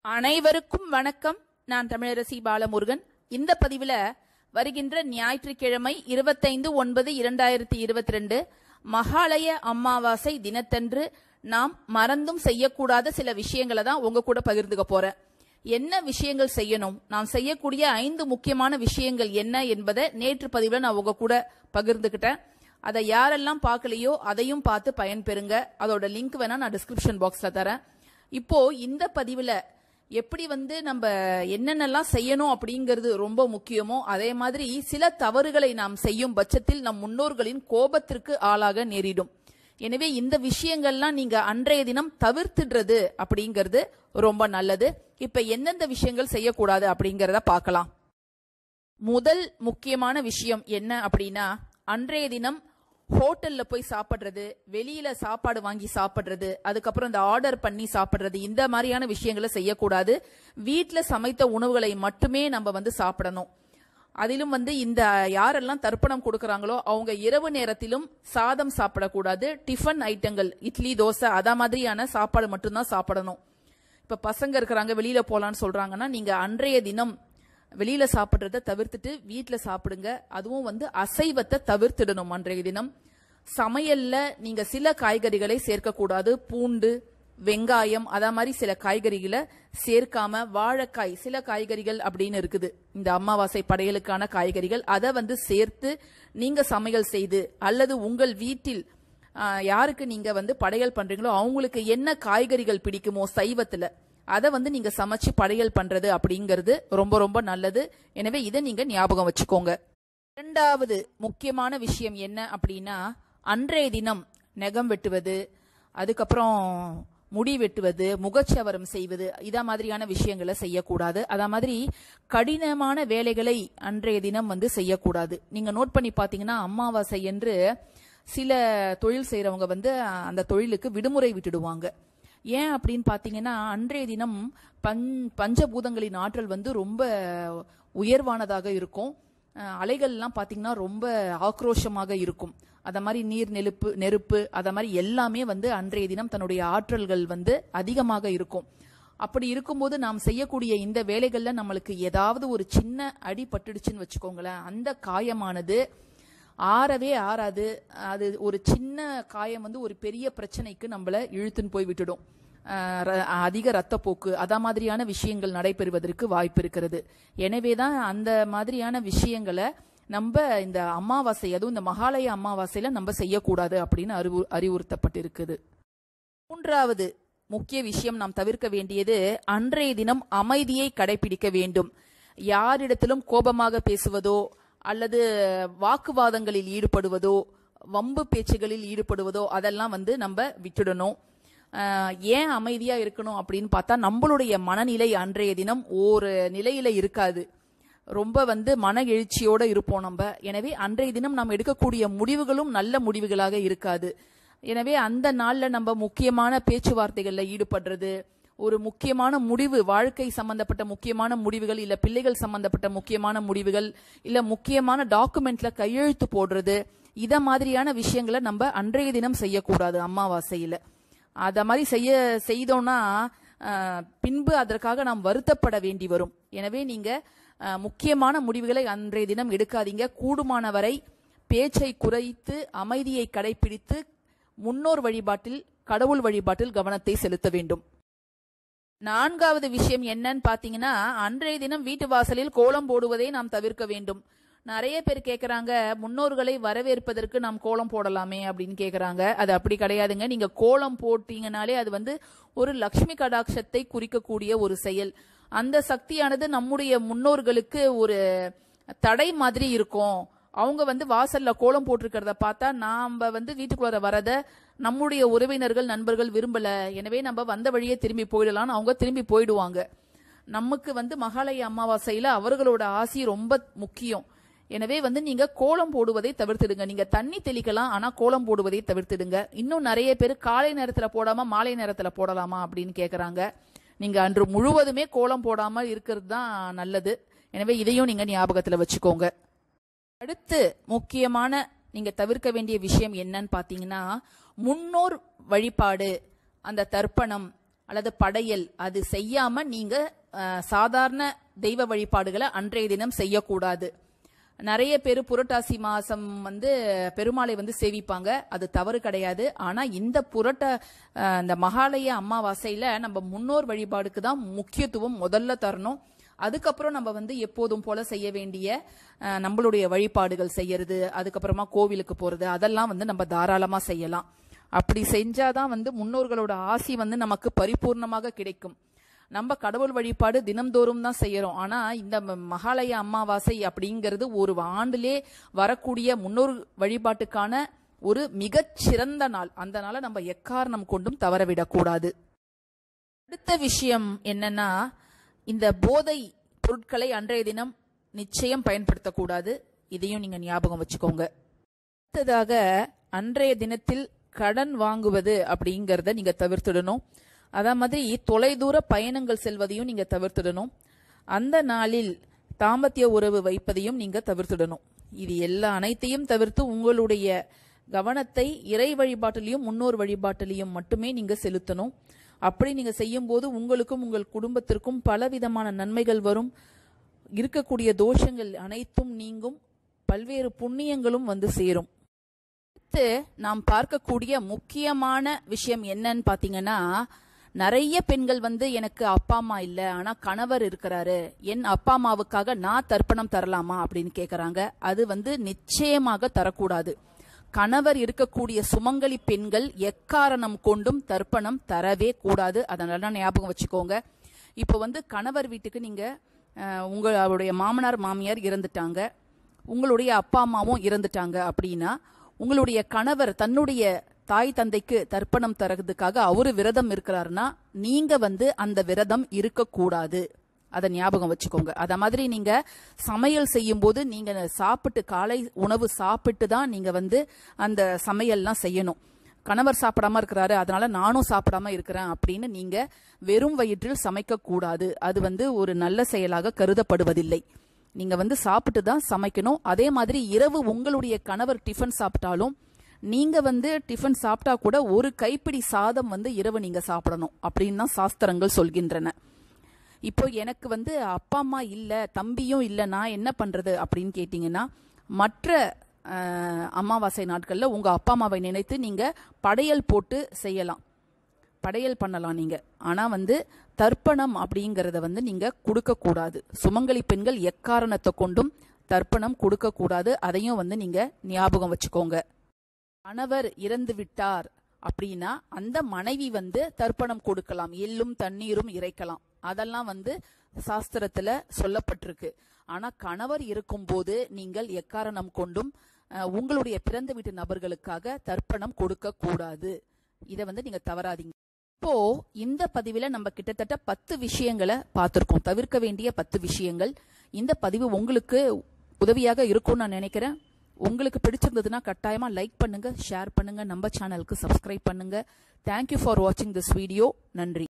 அனைவருக்கும் வணக்கம் நான் தமிழரசி பாலமுருகன் இந்த பதிவுல வருகின்ற ஞாயிற்றுக்கிழமை இருபத்தைந்து ஒன்பது இரண்டாயிரத்தி இருபத்தி ரெண்டு மகாலய அமாவாசை தினத்தன்று நாம் மறந்தும் செய்யக்கூடாத சில விஷயங்களை தான் உங்க கூட பகிர்ந்துக்க போறேன் என்ன விஷயங்கள் செய்யணும் நாம் செய்யக்கூடிய ஐந்து முக்கியமான விஷயங்கள் என்ன என்பதை நேற்று பதிவுல நான் உங்க கூட பகிர்ந்துக்கிட்டேன் அதை யாரெல்லாம் பார்க்கலையோ அதையும் பார்த்து பயன்பெறுங்க அதோட லிங்க் வேணா நான் டிஸ்கிரிப்ஷன் பாக்ஸ்ல தரேன் இப்போ இந்த பதிவுல எப்படி வந்து நம்ம என்னென்னலாம் செய்யணும் அப்படிங்கிறது ரொம்ப முக்கியமோ அதே மாதிரி சில தவறுகளை நாம் செய்யும் பட்சத்தில் நம் முன்னோர்களின் கோபத்திற்கு ஆளாக நேரிடும் எனவே இந்த விஷயங்கள்லாம் நீங்க அன்றைய தினம் தவிர்த்துடுறது அப்படிங்கிறது ரொம்ப நல்லது இப்ப எந்தெந்த விஷயங்கள் செய்யக்கூடாது அப்படிங்கறத பார்க்கலாம் முதல் முக்கியமான விஷயம் என்ன அப்படின்னா அன்றைய தினம் ஹோட்டல்ல போய் சாப்பிடுறது வெளியில சாப்பாடு வாங்கி சாப்பிடுறது அதுக்கப்புறம் இந்த ஆர்டர் பண்ணி சாப்பிடுறது இந்த மாதிரியான விஷயங்களை செய்யக்கூடாது வீட்ல சமைத்த உணவுகளை மட்டுமே நம்ம வந்து சாப்பிடணும் அதிலும் வந்து இந்த யாரெல்லாம் தர்ப்பணம் கொடுக்கறாங்களோ அவங்க இரவு நேரத்திலும் சாதம் சாப்பிடக்கூடாது டிஃபன் ஐட்டங்கள் இட்லி தோசை அத மாதிரியான சாப்பாடு மட்டும்தான் சாப்பிடணும் இப்ப பசங்க இருக்கிறாங்க வெளியில போலான்னு சொல்றாங்கன்னா நீங்க அன்றைய தினம் வெளியில சாப்பிடுறத தவிர்த்துட்டு வீட்ல சாப்பிடுங்க அதுவும் வந்து அசைவத்தை தவிர்த்திடணும் அன்றைய தினம் சமையல்ல நீங்க சில காய்கறிகளை சேர்க்கக்கூடாது பூண்டு வெங்காயம் அத மாதிரி சில காய்கறிகளை சேர்க்காம வாழைக்காய் சில காய்கறிகள் அப்படின்னு இருக்குது இந்த அமாவாசை படையலுக்கான காய்கறிகள் அதை வந்து சேர்த்து நீங்க சமையல் செய்து அல்லது உங்கள் வீட்டில் ஆஹ், யாருக்கு நீங்க வந்து படையல் பண்றீங்களோ அவங்களுக்கு என்ன காய்கறிகள் பிடிக்குமோ சைவத்துல அதை வந்து நீங்க சமைச்சு படையல் பண்றது அப்படிங்கிறது ரொம்ப ரொம்ப நல்லது எனவே இதை நீங்க ஞாபகம் வச்சுக்கோங்க இரண்டாவது முக்கியமான விஷயம் என்ன அப்படின்னா அன்றைய தினம் நெகம் வெட்டுவது அதுக்கப்புறம் முடி வெட்டுவது முகச்சவரம் செய்வது இத மாதிரியான விஷயங்களை செய்யக்கூடாது அதே மாதிரி கடினமான வேலைகளை அன்றைய தினம் வந்து செய்யக்கூடாது நீங்க நோட் பண்ணி பாத்தீங்கன்னா அமாவாசை என்று சில தொழில் செய்றவங்க வந்து அந்த தொழிலுக்கு விடுமுறை விட்டுடுவாங்க ஏன் அப்படின்னு பாத்தீங்கன்னா அன்றைய தினம் பஞ் பஞ்சபூதங்களின் ஆற்றல் வந்து ரொம்ப உயர்வானதாக இருக்கும் அஹ் அலைகள்லாம் பாத்தீங்கன்னா ரொம்ப ஆக்ரோஷமாக இருக்கும் அத மாதிரி நீர் நெருப்பு நெருப்பு அத மாதிரி எல்லாமே வந்து அன்றைய தினம் தன்னுடைய ஆற்றல்கள் வந்து அதிகமாக இருக்கும் அப்படி இருக்கும்போது நாம் செய்யக்கூடிய இந்த வேலைகள்ல நம்மளுக்கு ஏதாவது ஒரு சின்ன அடி பட்டுடுச்சுன்னு வச்சுக்கோங்களேன் அந்த காயமானது ஆறவே ஆறாது அது ஒரு சின்ன காயம் வந்து ஒரு பெரிய பிரச்சனைக்கு நம்மள இழுத்துன்னு போய் விட்டுடும் அஹ் ர- அதிக ரத்தப்போக்கு அத மாதிரியான விஷயங்கள் நடைபெறுவதற்கு வாய்ப்பு இருக்கிறது எனவே தான் அந்த மாதிரியான விஷயங்களை நம்ம இந்த அமாவாசை அதுவும் இந்த மகாலய அமாவாசையில நம்ம செய்யக்கூடாது அப்படின்னு அறிவு அறிவுறுத்தப்பட்டிருக்குது மூன்றாவது முக்கிய விஷயம் நாம் தவிர்க்க வேண்டியது அன்றைய தினம் அமைதியை கடைபிடிக்க வேண்டும் யாரிடத்திலும் கோபமாக பேசுவதோ அல்லது வாக்குவாதங்களில் ஈடுபடுவதோ வம்பு பேச்சுகளில் ஈடுபடுவதோ அதெல்லாம் வந்து நம்ம விட்டுடணும் ஆஹ் ஏன் அமைதியா இருக்கணும் அப்படின்னு பார்த்தா நம்மளுடைய மனநிலை அன்றைய தினம் ஒரு நிலையில இருக்காது ரொம்ப வந்து மன எழுச்சியோட இருப்போம் நம்ம எனவே அன்றைய தினம் நாம் எடுக்கக்கூடிய முடிவுகளும் நல்ல முடிவுகளாக இருக்காது எனவே அந்த நாள்ல நம்ம முக்கியமான பேச்சுவார்த்தைகள்ல ஈடுபடுறது ஒரு முக்கியமான முடிவு வாழ்க்கை சம்பந்தப்பட்ட முக்கியமான முடிவுகள் இல்ல பிள்ளைகள் சம்பந்தப்பட்ட முக்கியமான முடிவுகள் இல்ல முக்கியமான டாக்குமெண்ட்ல கையெழுத்து போடுறது இத மாதிரியான விஷயங்களை நம்ம அன்றைய தினம் செய்யக்கூடாது அமாவாசையில அத மாதிரி செய்ய செய்தோம்னா ஆஹ், பின்பு அதற்காக நாம் வருத்தப்பட வேண்டி வரும் எனவே நீங்க ஆஹ், முக்கியமான முடிவுகளை அன்றைய தினம் எடுக்காதீங்க கூடுமானவரை பேச்சை குறைத்து அமைதியை கடைபிடித்து முன்னோர் வழிபாட்டில் கடவுள் வழிபாட்டில் கவனத்தை செலுத்த வேண்டும் நான்காவது விஷயம் என்னன்னு பாத்தீங்கன்னா அன்றைய தினம் வீட்டு வாசலில் கோலம் போடுவதை நாம் தவிர்க்க வேண்டும் நிறைய பேர் கேக்குறாங்க முன்னோர்களை வரவேற்பதற்கு நாம் கோலம் போடலாமே அப்படின்னு கேக்குறாங்க அது அப்படி கிடையாதுங்க நீங்க கோலம் போட்டீங்கனாலே அது வந்து ஒரு லக்ஷ்மி கடாட்சத்தை குறிக்கக்கூடிய ஒரு செயல் அந்த சக்தியானது நம்முடைய முன்னோர்களுக்கு ஒரு தடை மாதிரி இருக்கும் அவங்க வந்து வாசல்ல கோலம் போட்டிருக்கிறத பார்த்தா நாம வந்து வீட்டுக்குள்ளார வரத நம்முடைய உறவினர்கள் நண்பர்கள் விரும்பல எனவே நம்ம வந்த வழியே திரும்பி போயிடலாம்னு அவங்க திரும்பி போயிடுவாங்க நமக்கு வந்து மகாலய அமாவாசையில அவர்களோட ஆசி ரொம்ப முக்கியம் எனவே வந்து நீங்க கோலம் போடுவதை தவிர்த்திடுங்க நீங்க தண்ணி தெளிக்கலாம் ஆனா கோலம் போடுவதை தவிர்த்திடுங்க இன்னும் நிறைய பேர் காலை நேரத்துல போடாம மாலை நேரத்துல போடலாமா அப்படின்னு கேக்குறாங்க நீங்க அன்று முழுவதுமே கோலம் போடாம இருக்கிறது தான் நல்லது எனவே இதையும் நீங்க ஞாபகத்துல வச்சுக்கோங்க அடுத்து முக்கியமான நீங்க தவிர்க்க வேண்டிய விஷயம் என்னன்னு பாத்தீங்கன்னா முன்னோர் வழிபாடு அந்த தர்ப்பணம் அல்லது படையல் அது செய்யாம நீங்க அஹ், சாதாரண தெய்வ வழிபாடுகளை அன்றைய தினம் செய்யக்கூடாது நிறைய பேர் புரட்டாசி மாசம் வந்து பெருமாளை வந்து சேவிப்பாங்க அது தவறு கிடையாது ஆனா இந்த புரட்ட அஹ், இந்த மகாலய அமாவாசையில நம்ம முன்னோர் வழிபாடுக்கு தான் முக்கியத்துவம் முதல்ல தரணும் அதுக்கப்புறம் நம்ம வந்து எப்போதும் போல செய்ய வேண்டிய அஹ், நம்மளுடைய வழிபாடுகள் செய்யறது அதுக்கப்புறமா கோவிலுக்கு போறது அதெல்லாம் வந்து நம்ம தாராளமா செய்யலாம் அப்படி செஞ்சாதான் வந்து முன்னோர்களோட ஆசி வந்து நமக்கு பரிபூர்ணமாக கிடைக்கும் நம்ம கடவுள் வழிபாடு தினம்தோறும் தான் செய்யறோம் ஆனா இந்த ம- மகாலய அமாவாசை அப்படிங்கிறது ஒரு ஆண்டிலே வரக்கூடிய முன்னோர் வழிபாட்டுக்கான ஒரு மிகச் சிறந்த நாள் அந்த நாளை நம்ம எக்காரணம் கொண்டும் தவறவிடக்கூடாது அடுத்த விஷயம் என்னன்னா இந்த போதை பொருட்களை அன்றைய தினம் நிச்சயம் பயன்படுத்தக்கூடாது இதையும் நீங்க ஞாபகம் வச்சுக்கோங்க அடுத்ததாக அன்றைய தினத்தில் கடன் வாங்குவது அப்படிங்கறத நீங்க தவிர்த்திடணும் அதே மாதிரி தொலைதூர பயணங்கள் செல்வதையும் நீங்க தவிர்த்திடணும் அந்த நாளில் தாம்பத்திய உறவு வைப்பதையும் நீங்க தவிர்த்திடணும் இது எல்லா அனைத்தையும் தவிர்த்து உங்களுடைய கவனத்தை இறை வழிபாட்டிலையும் முன்னோர் வழிபாட்டிலையும் மட்டுமே நீங்க செலுத்தணும் அப்படி நீங்க செய்யும்போது உங்களுக்கும் உங்கள் குடும்பத்திற்கும் பலவிதமான நன்மைகள் வரும் இருக்கக்கூடிய தோஷங்கள் அனைத்தும் நீங்கும் பல்வேறு புண்ணியங்களும் வந்து சேரும் அடுத்து நாம் பார்க்கக்கூடிய முக்கியமான விஷயம் என்னன்னு பாத்தீங்கன்னா நிறைய பெண்கள் வந்து எனக்கு அப்பா அம்மா இல்ல ஆனா கணவர் இருக்கிறாரு என் அப்பா அம்மாவுக்காக நான் தர்ப்பணம் தரலாமா அப்படின்னு கேக்குறாங்க அது வந்து நிச்சயமாக தரக்கூடாது கணவர் இருக்கக்கூடிய சுமங்கலி பெண்கள் எக்காரணம் கொண்டும் தர்ப்பணம் தரவே கூடாது அதை நல்லா ஞாபகம் வச்சுக்கோங்க இப்போ வந்து கணவர் வீட்டுக்கு நீங்க அஹ், உங்களுடைய மாமனார் மாமியார் இறந்துட்டாங்க உங்களுடைய அப்பா அம்மாவும் இறந்துட்டாங்க அப்படின்னா உங்களுடைய கணவர் தன்னுடைய தாய் தந்தைக்கு தர்ப்பணம் தரதுக்காக அவரு விரதம் இருக்கிறாருன்னா நீங்க வந்து அந்த விரதம் இருக்கக்கூடாது அதை ஞாபகம் வச்சுக்கோங்க அத மாதிரி நீங்க சமையல் செய்யும் போது நீங்க சாப்பிட்டு காலை உணவு சாப்பிட்டு தான் நீங்க வந்து அந்த சமையல்லாம் செய்யணும் கணவர் சாப்பிடாம இருக்கிறாரு அதனால நானும் சாப்பிடாம இருக்கிறேன் அப்படின்னு நீங்க வெறும் வயிற்றில் சமைக்க கூடாது அது வந்து ஒரு நல்ல செயலாக கருதப்படுவதில்லை நீங்க வந்து சாப்பிட்டு தான் சமைக்கணும் அதே மாதிரி இரவு உங்களுடைய கணவர் டிஃபன் சாப்பிட்டாலும் நீங்க வந்து டிஃபன் சாப்பிட்டா கூட ஒரு கைப்பிடி சாதம் வந்து இரவு நீங்க சாப்பிடணும் அப்படின்னு தான் சாஸ்திரங்கள் சொல்கின்றன இப்போ எனக்கு வந்து அப்பா அம்மா இல்ல தம்பியும் இல்ல நான் என்ன பண்றது அப்படின்னு கேட்டீங்கன்னா மற்ற அஹ், அமாவாசை நாட்கள்ல உங்க அப்பா அம்மாவை நினைத்து நீங்க படையல் போட்டு செய்யலாம் படையல் பண்ணலாம் நீங்க ஆனா வந்து தர்ப்பணம் அப்படிங்கறத வந்து நீங்க கொடுக்க கூடாது சுமங்கலி பெண்கள் எக்காரணத்தை கொண்டும் தர்ப்பணம் கொடுக்க கூடாது அதையும் வந்து நீங்க ஞாபகம் வச்சுக்கோங்க கணவர் இறந்து விட்டார் அப்படின்னா அந்த மனைவி வந்து தர்ப்பணம் கொடுக்கலாம் எள்ளும் தண்ணீரும் இறைக்கலாம் அதெல்லாம் வந்து சாஸ்திரத்துல சொல்லப்பட்டிருக்கு ஆனா கணவர் இருக்கும்போது நீங்கள் எக்காரணம் கொண்டும் அஹ், உங்களுடைய பிறந்த வீட்டு நபர்களுக்காக தர்ப்பணம் கொடுக்க கூடாது இதை வந்து நீங்க தவறாதீங்க இப்போ இந்த பதிவுல நம்ம கிட்டத்தட்ட பத்து விஷயங்களை பார்த்திருக்கோம் தவிர்க்க வேண்டிய பத்து விஷயங்கள் இந்த பதிவு உங்களுக்கு உதவியாக இருக்கும்னு நான் நினைக்கிறேன் உங்களுக்கு பிடிச்சிருந்ததுன்னா கட்டாயமா லைக் பண்ணுங்க ஷேர் பண்ணுங்க நம்ம சேனலுக்கு சப்ஸ்கிரைப் பண்ணுங்க தேங்க்யூ ஃபார் வாட்சிங் திஸ் வீடியோ நன்றி